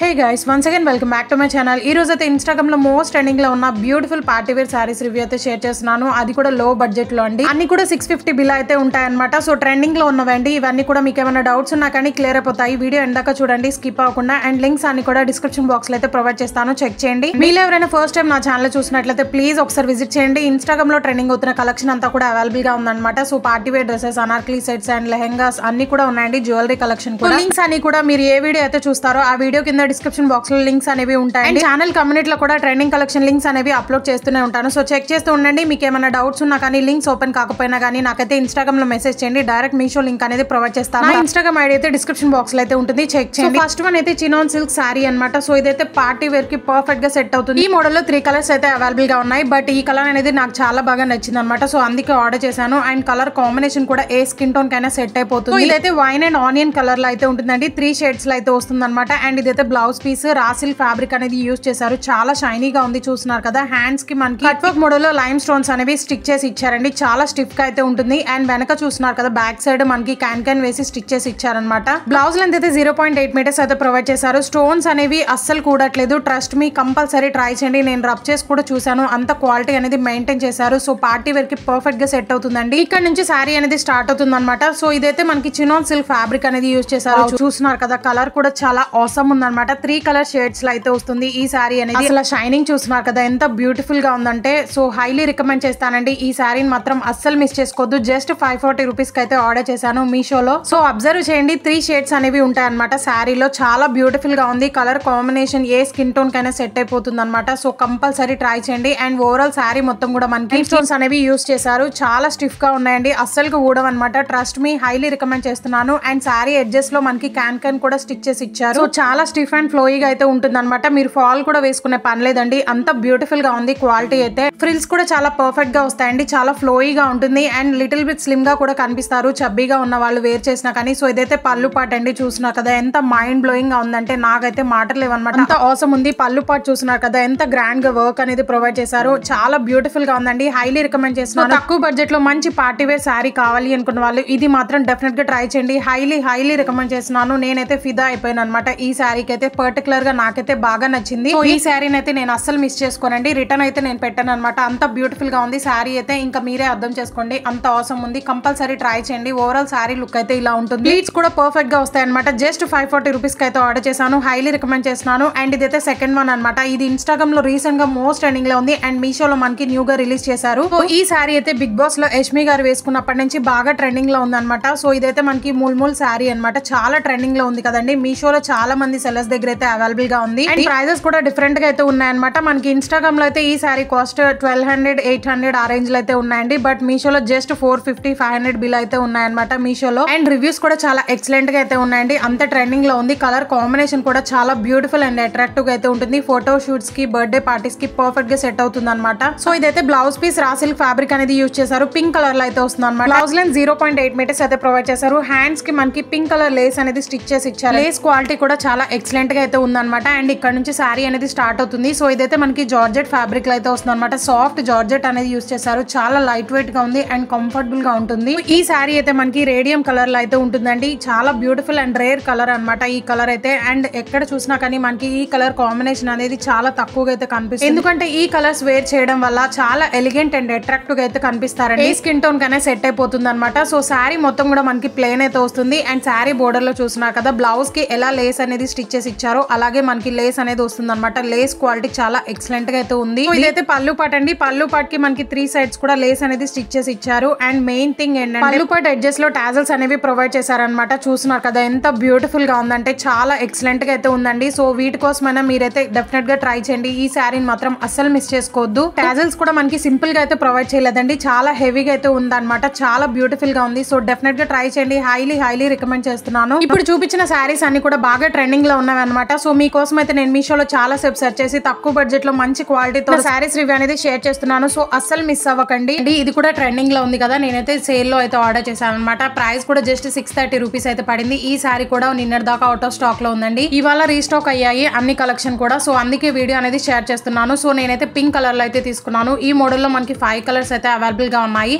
hey guys once again welcome back to my channel ఈ రోజు అయితే ఇన్స్టాగ్రామ్ లో మోస్ట్ ట్రెండింగ్ లో ఉన్న beautiful party wear saris review అయితే షేర్ చేస్తున్నాను అది కూడా లో బడ్జెట్ లో అండి అన్ని కూడా సిక్స్ ఫిఫ్టీ బిల్ అయితే ఉంటాయన్నమాట సో ట్రెండింగ్ లో ఉన్నవండి ఇవన్నీ కూడా మీకు ఏమైనా డౌట్స్ ఉన్నా కానీ క్లియర్ అయిపోతాయి వీడియో ఎందాక చూడండి స్కిప్ అవ్వకుండా అండ్ లింక్స్ అన్ని కూడా డిస్క్రిప్షన్ బాక్స్ లో అయితే ప్రొవైడ్ చేస్తాను చెక్ చేయండి మీరు ఎవరైనా ఫస్ట్ టైం నా ఛానల్ చూసినట్లయితే ప్లీజ్ ఒకసారి విజిట్ చేయండి ఇన్స్టాగ్రామ్ లో ట్రెండింగ్ అవుతున్న కలెక్షన్ అంతా కూడా అవైలబుల్ గా ఉందన్నమాట so party wear dresses anarkali sets and lehengas అన్ని కూడా ఉన్నాయండి జ్యువెలరీ కలెక్షన్ కూడా లింక్స్ అన్ని కూడా మీరు ఏ వీడియో అయితే చూస్తారో ఆ వీడియో కింద డిస్క్రిప్షన్ బాక్స్ లో లింక్స్ అనేవి ఉంటాయి అండ్ ఛానల్ కమ్యూనిటీలో కూడా ట్రెండింగ్ కలెక్షన్ లింక్స్ అనేవి అప్లోడ్ చేస్తూనే ఉంటాను సో చెక్ చేస్తూ ఉండండి మీకు ఏమైనా డౌట్స్ ఉన్నా కానీ లింక్స్ ఓపెన్ కాకపోయినా కానీ నాకైతే ఇన్స్టాగ్రామ్ లో మెసేజ్ చేయండి డైరెక్ట్ మీషో లింక్ అనేది ప్రొవైడ్ చేస్తాను నా ఇన్స్టాగ్రామ్ ఐడి అయితే డిస్క్రిప్షన్ బాక్స్ లో అయితే ఉంటుంది చెక్ చేయండి ఫస్ట్ వన్ అయితే చినాన్ సిల్క్ సారీ అన్నమాట సో ఇదైతే పార్టీ వేర్ కి పర్ఫెక్ట్ గా సెట్ అవుతుంది ఈ మోడల్ లో త్రీ కలర్స్ అయితే అవైలబుల్ గా ఉన్నాయి బట్ ఈ కలర్ అనేది నాకు చాలా బాగా నచ్చింది అనమాట సో అందుకే ఆర్డర్ చేశాను అండ్ కలర్ కాంబినేషన్ కూడా ఏ స్కిన్ టోన్ కైనా సెట్ అయిపోతుంది So ఇదైతే వైన్ అండ్ ఆనియన్ కలర్ లో అయితే ఉంటుందండి త్రీ షేడ్స్ లో అయితే వస్తుంది అనమాట అండ్ ఇదైతే బ్లౌజ్ పీస్ రాసిల్ ఫ్యాబ్రిక్ అనేది యూస్ చేశారు చాలా షైనీగా ఉంది చూస్తున్నారు కదా హ్యాండ్స్ కి మనకి కట్ వర్క్ మోడల్ లో లైమ్ స్టోన్స్ అనేవి స్టిక్ చేసి ఇచ్చారండి చాలా స్టిఫ్ గా అయితే ఉంటుంది అండ్ వెనక చూస్తున్నారు కదా బ్యాక్ సైడ్ మనకి క్యాన్ క్యాన్ వేసి స్టిచ్ చేసి ఇచ్చారనమాట బ్లౌజ్ లెంత్ అయితే జీరో పాయింట్ ఎయిట్ మీటర్స్ అయితే ప్రొవైడ్ చేశారు స్టోన్స్ అనేవి అస్సలు కూడట్లేదు ట్రస్ట్ మీ కంపల్సరీ ట్రై చేయండి నేను రబ్ చేసి కూడా చూసాను అంత క్వాలిటీ అనేది మెయింటైన్ చేశారు సో పార్టీ వేర్ కి పర్ఫెక్ట్ గా సెట్ అవుతుందండి ఇక్కడ నుంచి శారీ అనేది స్టార్ట్ అవుతుంది అనమాట సో ఇదైతే మనకి చినాన్ సిల్క్ ఫ్యాబ్రిక్ అనేది యూజ్ చేశారు చూస్తున్నారు కదా కలర్ కూడా చాలా అవసరం ఉందన్నమాట త్రీ కలర్ షేడ్స్ లో అయితే వస్తుంది ఈ శారీ అనేది అసలు షైనింగ్ చూస్తున్నారు కదా ఎంత బ్యూటిఫుల్ గా ఉందంటే సో హైలీ రికమెండ్ చేస్తానండి ఈ శారీని మాత్రం అస్సలు మిస్ చేసుకోవద్దు జస్ట్ ఫైవ్ ఫార్టీ రూపీస్ కి అయితే ఆర్డర్ చేశాను మీషోలో సో అబ్జర్వ్ చేయండి త్రీ షేడ్స్ అనేవి ఉంటాయి అనమాట శారీలో చాలా బ్యూటిఫుల్ గా ఉంది కలర్ కాంబినేషన్ ఏ స్కిన్ టోన్ కైనా సెట్ అయిపోతుంది అనమాట సో కంపల్సరీ ట్రై చేయండి అండ్ ఓవరాల్ శారీ మొత్తం కూడా మనకి స్టోన్స్ అనేవి యూస్ చేశారు చాలా స్టిఫ్ గా ఉన్నాయండి అస్సలు ఊడవ అనమాట ట్రస్ట్ మీ హైలీ రికమెండ్ చేస్తున్నాను అండ్ శారీ ఎడ్జెస్ లో మనకి క్యాన్ క్యాన్ కూడా స్టిచ్ చేసి ఇచ్చారు సో చాలా స్టిఫ్ అండ్ ఫ్లోయిగా అయితే ఉంటుంది అనమాట మీరు ఫాల్ కూడా వేసుకునే పని లేదండి అంత బ్యూటిఫుల్ గా ఉంది క్వాలిటీ అయితే ఫ్రిల్స్ కూడా చాలా పర్ఫెక్ట్ గా వస్తాయండి చాలా ఫ్లోయిగా ఉంటుంది అండ్ లిటిల్ బిట్ స్లిమ్ గా కూడా కనిపిస్తారు చబ్బీగా ఉన్న వాళ్ళు వేర్ చేసినా కానీ సో ఇదైతే పళ్ళు పాట అండి చూసినారు కదా ఎంత మైండ్ బ్లోయింగ్ గా ఉందంటే నాకైతే మాటలు లేవన్నమాట అంత అవసరం ఉంది పళ్ళు పాటు చూసినారు కదా ఎంత గ్రాండ్ గా వర్క్ అనేది ప్రొవైడ్ చేశారు చాలా బ్యూటిఫుల్ గా ఉందండి హైలీ రికమెండ్ చేస్తున్నాను తక్కువ బడ్జెట్ లో మంచి పార్టీ వేర్ శారీ కావాలి అనుకున్న వాళ్ళు ఇది మాత్రం డెఫినెట్ గా ట్రై చేయండి హైలీ హైలీ రికమెండ్ చేస్తున్నాను నేనైతే ఫిదా అయిపోయాను అనమాట ఈ శారీకి అయితే పర్టికులర్ గా నాకైతే బాగా నచ్చింది సో ఈ శారీని అయితే నేను అస్సలు మిస్ చేసుకోనండి రిటర్న్ అయితే నేను పెట్టాను అనమాట అంత బ్యూటిఫుల్ గా ఉంది శారీ అయితే ఇంకా మీరే అర్థం చేసుకోండి అంత అవసరం ఉంది కంపల్సరీ ట్రై చేయండి ఓవరాల్ శారీ లుక్ అయితే ఇలా ఉంటుంది ప్లీట్స్ కూడా పర్ఫెక్ట్ గా వస్తాయి అనమాట జస్ట్ ఫైవ్ ఫార్టీ రూపీస్ కి అయితే ఆర్డర్ చేశాను హైలీ రికమెండ్ చేస్తున్నాను అండ్ ఇదైతే సెకండ్ వన్ అనమాట ఇది ఇన్స్టాగ్రామ్ లో రీసెంట్ గా మోస్ట్ ట్రెండింగ్ లో ఉంది అండ్ మీషోలో మనకి న్యూ గా రిలీజ్ చేశారు సో ఈ శారీ అయితే బిగ్ బాస్ లో యష్మి గారు వేసుకున్నప్పటి నుంచి బాగా ట్రెండింగ్ లో ఉందన్నమాట సో ఇదైతే మనకి మూల్మూల్ శారీ అన్నమాట చాలా ట్రెండింగ్ లో ఉంది కదండి మీషోలో చాలా మంది సెల్లర్స్ దగ్గర అయితే అవైలబుల్ గా ఉంది అండ్ ప్రైజెస్ కూడా డిఫరెంట్ గా అయితే ఉన్నాయన్నమాట మనకి ఇన్స్టాగ్రామ్ లో అయితే ఈ sari cost twelve hundred eight hundred ఆ రేంజ్ లో అయితే ఉన్నాయండి బట్ మీషోలో just four fifty five hundred bill అయితే ఉన్నాయన్నమాట మీషోలో అండ్ రివ్యూస్ కూడా చాలా ఎక్సలెంట్ గా అయితే ఉన్నాయండి అంత ట్రెండింగ్ లో ఉంది కలర్ కాంబినేషన్ కూడా చాలా బ్యూటిఫుల్ అండ్ అట్రాక్టివ్ గా అయితే ఉంటుంది ఫోటో షూట్స్ కి బర్త్డే పార్టీస్ కి పర్ఫెక్ట్ గా సెట్ అవుతుంది అనమాట సో ఇదైతే బ్లౌజ్ పీస్ రాసిల్ ఫ్యాబ్రిక్ అనేది యూజ్ చేశారు పింక్ కలర్ లో అయితే వస్తుంది అనమాట blouse length zero point eight metres అయితే ప్రొవైడ్ చేశారు హ్యాండ్స్ కి మనకి పింక్ కలర్ లేస్ అనేది స్టిచ్ చేసి ఇచ్చారు లేస్ క్వాలిటీ కూడా చాలా ఎక్సలెంట్ గా అయితే ఉందన్నమాట అండ్ ఇక్కడ నుంచి శారీ అనేది స్టార్ట్ అవుతుంది సో ఇదైతే మనకి జార్జెట్ ఫ్యాబ్రిక్ లో అయితే వస్తుంది అనమాట సాఫ్ట్ జార్జెట్ అనేది యూజ్ చేశారు చాలా లైట్ వెయిట్ గా ఉంది అండ్ కంఫర్టబుల్ గా ఉంటుంది ఈ శారీ అయితే మనకి రేడియం కలర్ లో అయితే ఉంటుందండి చాలా బ్యూటిఫుల్ అండ్ రేర్ కలర్ అన్నమాట ఈ కలర్ అయితే అండ్ ఎక్కడ చూసినా కానీ మనకి ఈ కలర్ కాంబినేషన్ అనేది చాలా తక్కువగా అయితే కనిపిస్తుంది ఎందుకంటే ఈ కలర్స్ వేర్ చేయడం వల్ల చాలా ఎలిగెంట్ అండ్ అట్రాక్టివ్ గా అయితే కనిపిస్తారండి ఏ స్కిన్ టోన్ కనే సెట్ అయిపోతుంది అనమాట సో శారీ మొత్తం కూడా మనకి ప్లేన్ అయితే వస్తుంది అండ్ శారీ బోర్డర్ లో చూసినారు కదా బ్లౌజ్ కి ఎలా లేస్ అనేది స్టిచ్ చేసి ఇచ్చారో అలాగే మనకి లేస్ అనేది వస్తుంది అనమాట లేస్ క్వాలిటీ చాలా ఎక్సలెంట్ గా అయితే ఉంది సో ఇదైతే పళ్ళు పాట్ అండి పళ్ళు పాట్ కి మనకి త్రీ సైడ్స్ కూడా లేస్ అనేది స్టిచ్ చేసి ఇచ్చారు అండ్ మెయిన్ థింగ్ ఏంటంటే పళ్ళు పాట్ ఎడ్జెస్ లో టాజల్స్ అనేవి ప్రొవైడ్ చేశారనమాట చూస్తున్నారు కదా ఎంత బ్యూటిఫుల్ గా ఉందంటే చాలా ఎక్సలెంట్ గా అయితే ఉందండి సో వీటి కోసమైనా మీరైతే డెఫినెట్ గా ట్రై చేయండి ఈ శారీని మాత్రం అస్సలు మిస్ చేసుకోవద్దు టాజల్స్ కూడా మనకి సింపుల్ గా అయితే ప్రొవైడ్ చేయలేదండి చాలా హెవీగా అయితే ఉందన్నమాట చాలా బ్యూటిఫుల్ గా ఉంది సో డెఫినెట్ గా ట్రై చేయండి హైలీ హైలీ రికమెండ్ చేస్తున్నాను ఇప్పుడు చూపించిన శారీస్ అన్ని కూడా బాగా ట్రెండింగ్ లో ఉన్నవి అనమాట సో మీకోసం అయితే నేను మీషోలో చాలా సేపు సెర్చ్ చేసి తక్కువ బడ్జెట్ లో మంచి క్వాలిటీతో శారీస్ రివ్యూ అనేది షేర్ చేస్తున్నాను సో అస్సలు మిస్ అవ్వకండి అండి, ఇది కూడా ట్రెండింగ్ లో ఉంది కదా నేనైతే సేల్ లో అయితే ఆర్డర్ చేశాను అనమాట ప్రైస్ కూడా జస్ట్ సిక్స్ థర్టీ రూపీస్ అయితే పడింది ఈ శారీ కూడా నిన్నటి దాకా అవుట్ ఆఫ్ స్టాక్ లో ఉందండి ఇవాళ రీస్టాక్ అయ్యాయి అన్ని కలెక్షన్ కూడా సో అందుకే వీడియో అనేది షేర్ చేస్తున్నాను సో నేనైతే పింక్ కలర్ లో అయితే తీసుకున్నాను ఈ మోడల్లో మనకి ఫైవ్ కలర్స్ అయితే అవైలబుల్ గా ఉన్నాయి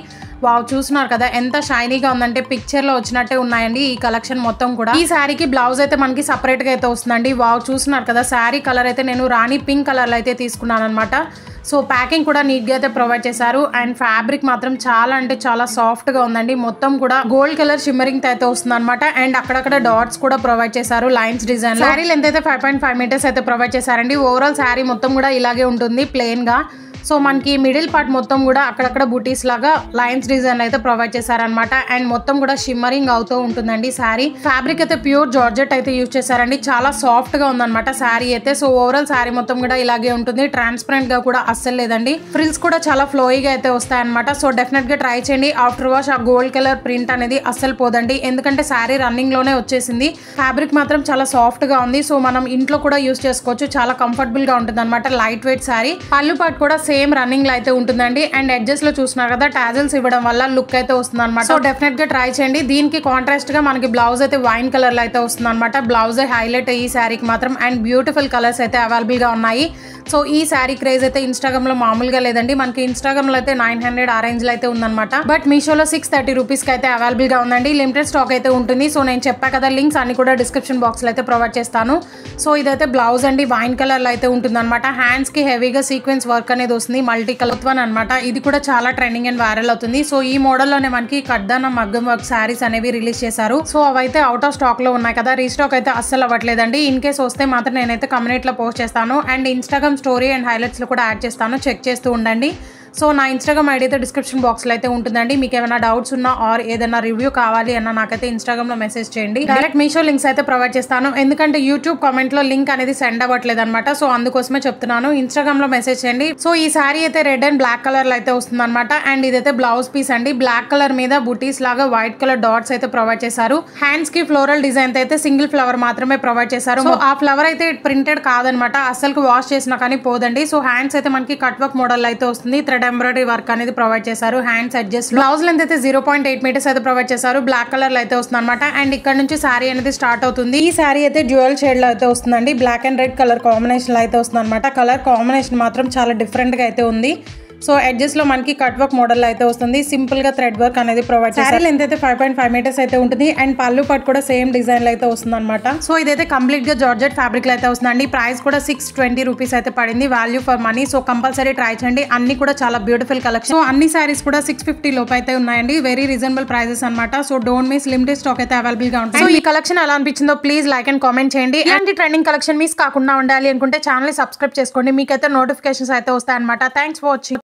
వావ్ చూస్తున్నారు కదా ఎంత షైనీగా ఉందంటే పిక్చర్ లో వచ్చినట్టే ఉన్నాయండి ఈ కలెక్షన్ మొత్తం కూడా ఈ శారీకి బ్లౌజ్ అయితే మనకి సపరేట్ గా అయితే వస్తుందండి వావ్ చూస్తున్నారు కదా శారీ కలర్ అయితే నేను రాణి పింక్ కలర్ లో అయితే తీసుకున్నాను అనమాట సో ప్యాకింగ్ కూడా నీట్ గా అయితే ప్రొవైడ్ చేశారు అండ్ ఫ్యాబ్రిక్ మాత్రం చాలా అంటే చాలా సాఫ్ట్ గా ఉందండి మొత్తం కూడా గోల్డ్ కలర్ షిమ్మరింగ్ అయితే వస్తుంది అనమాట అండ్ అక్కడక్కడ డాట్స్ కూడా ప్రొవైడ్ చేశారు లైన్స్ డిజైన్ శారీ లెంత్ అయితే ఫైవ్ పాయింట్ ఫైవ్ మీటర్స్ అయితే ప్రొవైడ్ చేశారండి ఓవరాల్ శారీ మొత్తం కూడా ఇలాగే ఉంటుంది ప్లెయిన్ గా సో మనకి మిడిల్ పార్ట్ మొత్తం కూడా అక్కడక్కడ బుటీస్ లాగా లైన్స్ డిజైన్ అయితే ప్రొవైడ్ చేశారనమాట అండ్ మొత్తం కూడా షిమ్మరింగ్ అవుతూ ఉంటుందండి శారీ ఫ్యాబ్రిక్ అయితే ప్యూర్ జార్జెట్ అయితే యూజ్ చేశారండి చాలా సాఫ్ట్ గా ఉందన్నమాట శారీ అయితే సో ఓవరాల్ శారీ మొత్తం కూడా ఇలాగే ఉంటుంది ట్రాన్స్పరెంట్ గా కూడా అస్సలు లేదండి ఫ్రిల్స్ కూడా చాలా ఫ్లోయిగా అయితే వస్తాయన్నమాట సో డెఫినెట్ గా ట్రై చేయండి ఆఫ్టర్ వాష్ ఆ గోల్డ్ కలర్ ప్రింట్ అనేది అస్సలు పోదండి ఎందుకంటే శారీ రన్నింగ్ లోనే వచ్చేసింది ఫ్యాబ్రిక్ మాత్రం చాలా సాఫ్ట్ గా ఉంది సో మనం ఇంట్లో కూడా యూస్ చేసుకోవచ్చు చాలా కంఫర్టబుల్ గా ఉంటుంది అనమాట లైట్ వెయిట్ శారీ పళ్ళు పాటు కూడా సేమ్ రన్నింగ్ లో అయితే ఉంటుందండి అండ్ ఎడ్జెస్ లో చూస్తున్నారు కదా టాజల్స్ ఇవ్వడం వల్ల లుక్ అయితే వస్తుంది అనమాట సో డెఫినెట్ గా ట్రై చేయండి దీనికి కాంట్రాస్ట్ గా మనకి బ్లౌజ్ అయితే వైన్ కలర్ లో అయితే వస్తుంది అనమాట బ్లౌజ్ హైలైట్ ఈ శారీకి మాత్రం అండ్ బ్యూటిఫుల్ కలర్స్ అయితే అవైలబుల్ గా ఉన్నాయి సో ఈ శారీ క్రేజ్ అయితే ఇన్స్టాగ్రామ్ లో మామూలుగా లేదండి మనకి ఇన్స్టాగ్రామ్ లో అయితే నైన్ హండ్రెడ్ ఆ రేంజ్ లో అయితే ఉందన్నమాట బట్ మీషోలో సిక్స్ థర్టీ రూపీస్ కి అయితే అవైలబుల్ గా ఉందండి లిమిటెడ్ స్టాక్ అయితే ఉంటుంది సో నేను చెప్పా కదా లింక్స్ అన్ని కూడా డిస్క్రిప్షన్ బాక్స్ లో అయితే ప్రొవైడ్ చేస్తాను సో ఇదైతే బ్లౌజ్ అండి వైన్ కలర్ లో అయితే ఉంటుంది అనమాట హ్యాండ్స్ కి హెవీగా సీక్వెన్స్ వర్క్ అనేది వస్తుంది మల్టీ కలర్ వన్ అనమాట ఇది కూడా చాలా ట్రెండింగ్ అండ్ వైరల్ అవుతుంది సో ఈ మోడల్ లోనే మనకి కడ్దాన మగ్గం వర్క్ శారీస్ అనేవి రిలీజ్ చేశారు సో అవైతే అవుట్ ఆఫ్ స్టాక్ లో ఉన్నాయి కదా రీస్టాక్ అయితే అస్సలు అవ్వట్లేదండి ఇన్ కేస్ వస్తే మాత్రం నేనైతే కమ్యూనిటీ లో పోస్ట్ చేస్తాను and Instagram story and highlights లో కూడా యాడ్ చేస్తాను చెక్ చేస్తూ ఉండండి సో నా ఇన్స్టాగ్రామ్ ఐడి అయితే డిస్క్రిప్షన్ బాక్స్లో అయితే ఉంటుందండి మీకు ఏమైనా డౌట్స్ ఉన్నా ఆర్ ఏదైనా రివ్యూ కావాలి అన్న నాకైతే ఇన్స్టాగ్రామ్లో మెసేజ్ చేయండి డైరెక్ట్ మీషో లింక్స్ అయితే ప్రొవైడ్ చేస్తాను ఎందుకంటే యూట్యూబ్ కామెంట్లో లింక్ అనేది సెండ్ అవ్వట్లేదు అనమాట సో అందుకోసమే చెప్తున్నాను ఇన్స్టాగ్రామ్లో మెసేజ్ చేయండి సో ఈ శారీ అయితే రెడ్ అండ్ బ్లాక్ కలర్లో అయితే వస్తుంది అనమాట అండ్ ఇదైతే బ్లౌజ్ పీస్ అండి బ్లాక్ కలర్ మీద బుటీస్ లాగా వైట్ కలర్ డాట్స్ అయితే ప్రొవైడ్ చేశారు హ్యాండ్స్ కి ఫ్లోరల్ డిజైన్ అయితే సింగిల్ ఫ్లవర్ మాత్రమే ప్రొవైడ్ చేశారు సో ఆ ఫ్లవర్ అయితే ప్రింటెడ్ కాదనమాట అసలు వాష్ చేసినా కానీ పోదండి సో హ్యాండ్స్ అయితే మనకి కట్ వర్క్ మోడల్ అయితే వస్తుంది థ్రెడ్ ఎంబ్రాయిడరీ వర్క్ అనేది ప్రొవైడ్ చేశారు హ్యాండ్స్ అడ్జస్ట్ బ్లౌజ్ లెంత్ అయితే జీరో పాయింట్ ఎయిట్ మీటర్స్ అయితే ప్రొవైడ్ చేశారు బ్లాక్ కలర్ లో అయితే వస్తుంది అనమాట అండ్ ఇక్కడ నుంచి శారీ అనేది స్టార్ట్ అవుతుంది ఈ శారీ అయితే డ్యూయల్ షేడ్ లో అయితే వస్తుందండి black and red colour combination లో అయితే వస్తుంది అనమాట కలర్ కాంబినేషన్ మాత్రం చాలా డిఫరెంట్ గా అయితే ఉంది సో ఎడ్జెస్ లో మనకి కట్ వర్క్ మోడల్ అయితే వస్తుంది సింపుల్ గా థ్రెడ్ వర్క్ అనేది ప్రొవైడ్ చేశారు లెంత్ అయితే ఫైవ్ పాయింట్ ఫైవ్ మీటర్స్ అయితే ఉంటుంది అండ్ పళ్ళు పట్టు కూడా సేమ్ డిజైన్ లో అయితే వస్తుంది అనమాట సో ఇదైతే కంప్లీట్ గా జార్జెట్ ఫ్యాబ్రిక్ లో అయితే వస్తుందండి ప్రైస్ కూడా సిక్స్ ట్వంటీ రూపీస్ అయితే పడింది value for money so compulsory try చేయండి అన్ని కూడా చాలా బ్యూటిఫుల్ కలెక్షన్ సో అన్ని సారీస్ కూడా సిక్స్ ఫిఫ్టీ లోపు అయితే ఉన్నాయండి వెరీ రీజనబుల్ ప్రైజెస్ అనమాట so don't miss limited stock అయితే అవైలబుల్ గా ఉంటాయి సో ఈ కలెక్షన్ ఎలా అనిపించిందో ప్లీజ్ లైక్ అండ్ కామెంట్ చేయండి ఇలాంటి ట్రెండింగ్ కలెక్షన్ మిస్ కాకుండా ఉండాలి అనుకుంటే ఛానల్ సబ్స్క్రైబ్ చేసుకోండి మీకైతే నోటిఫికేషన్స్ అయితే వస్తాయి అనమాట థ్యాంక్స్ ఫర్ వాచింగ్